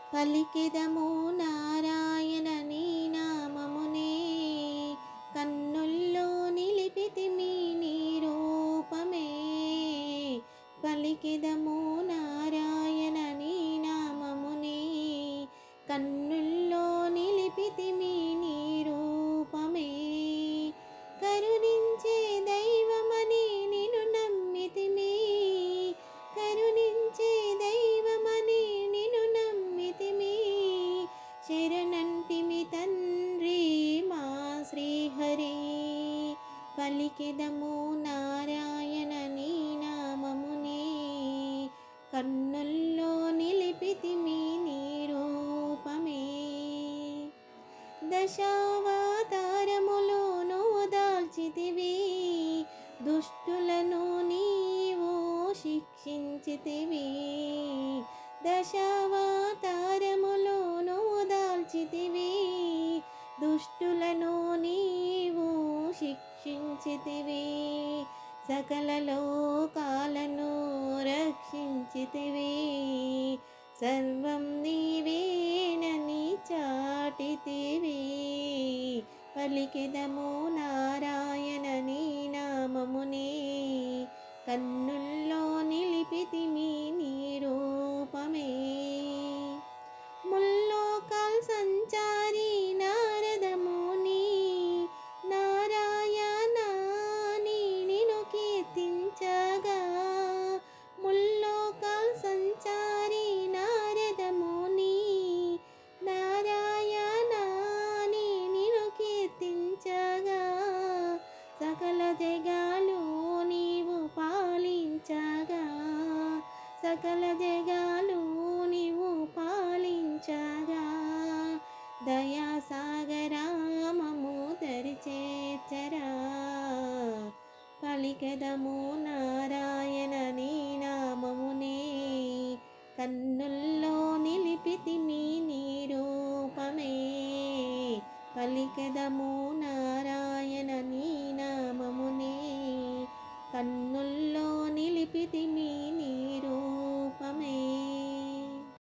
పలికెదము నారాయణ నీ నామమునే కన్నుల్లో నిలిపితిమి నీ రూపమే పలికెదము నారాయణ నీ నామమునే కన్నుల్లో నిలిపితిమి నీ రూపమే కరుణించే దైవమని నిన్ను నమ్మితిమి కరుణించే దైవమని నిన్ను నమ్మితిమి శరణంటిమి తండ్రి మా శ్రీహరి పలికెదము నారాయణ నీ నామమునే కన్నుల్లో నిలిపితిమి నీ రూపమే దశావతారములోనూ దాల్చితివి దుష్టులను నీవు శిక్షించితివి దశావతారములోనూ దాల్చితివి దుష్టులను నీవు శిక్షించితివి సకల లోకాలను రక్షించితివి సర్వం నీవేనని చాటితివి పలికెదము నారాయణ నీ నామమునే కన్నుల్లో నిలిపితిమి నీ రూపమే ముల్లోకాల్ సంచారి నారదముని నారాయణ నీ నిను కీర్తించగా ముల్లోకాల్ సంచారి నారదముని నారాయణ నీ నిను కీర్తించగా సకల జగాలు నీవు పాలించగా సకల జగాలు నీవు పాలించగా దయా సాగరామము దరిచేచరా పలికెదము నారాయణ నీ నామమునే కన్నుల్లో నిలిపితిమి నీ రూపమే పలికెదము నారాయణ నీ